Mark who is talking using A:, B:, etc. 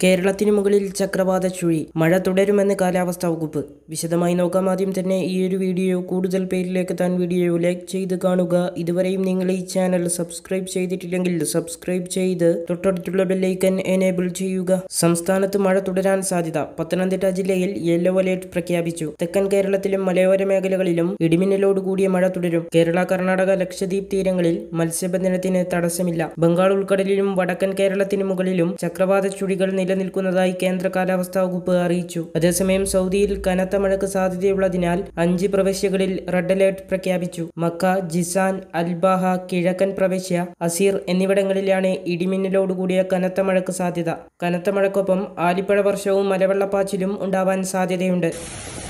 A: കേരളത്തിന് മുകളിൽ ചക്രവാത ചുഴി മഴ തുടരുമെന്ന് കാലാവസ്ഥാ വകുപ്പ് വിശദമായി നോക്കാം ആദ്യം തന്നെ ഈ ഒരു വീഡിയോ കൂടുതൽ പേരിലേക്ക് താൻ വീഡിയോ ലൈക്ക് ചെയ്ത് കാണുക ഇതുവരെയും നിങ്ങൾ ഈ ചാനൽ സബ്സ്ക്രൈബ് ചെയ്തിട്ടില്ലെങ്കിൽ സബ്സ്ക്രൈബ് ചെയ്ത് തൊട്ടടുത്തുള്ള ബെല്ലൈക്കൻ എനേബിൾ ചെയ്യുക സംസ്ഥാനത്ത് മഴ തുടരാൻ സാധ്യത പത്തനംതിട്ട ജില്ലയിൽ യെല്ലോ അലേർട്ട് പ്രഖ്യാപിച്ചു തെക്കൻ കേരളത്തിലും മലയോര മേഖലകളിലും ഇടിമിന്നലോട് കൂടിയ മഴ തുടരും കേരള കർണാടക ലക്ഷദ്വീപ് തീരങ്ങളിൽ മത്സ്യബന്ധനത്തിന് തടസ്സമില്ല ബംഗാൾ ഉൾക്കടലിലും വടക്കൻ കേരളത്തിന് മുകളിലും ചക്രവാത ചുഴികൾ നിലനിൽക്കുന്നതായി കേന്ദ്ര കാലാവസ്ഥാ വകുപ്പ് അറിയിച്ചു അതേസമയം സൗദിയിൽ കനത്ത മഴയ്ക്ക് സാധ്യതയുള്ളതിനാൽ അഞ്ച് പ്രവിശ്യകളിൽ റെഡ് അലേർട്ട് പ്രഖ്യാപിച്ചു മക്ക ജിസാൻ അൽബാഹ കിഴക്കൻ പ്രവിശ്യ അസീർ എന്നിവിടങ്ങളിലാണ് ഇടിമിന്നലോടുകൂടിയ കനത്ത മഴയ്ക്ക് സാധ്യത കനത്ത മഴയ്ക്കൊപ്പം ആലിപ്പഴ വർഷവും മലവെള്ളപ്പാച്ചിലും ഉണ്ടാവാൻ സാധ്യതയുണ്ട്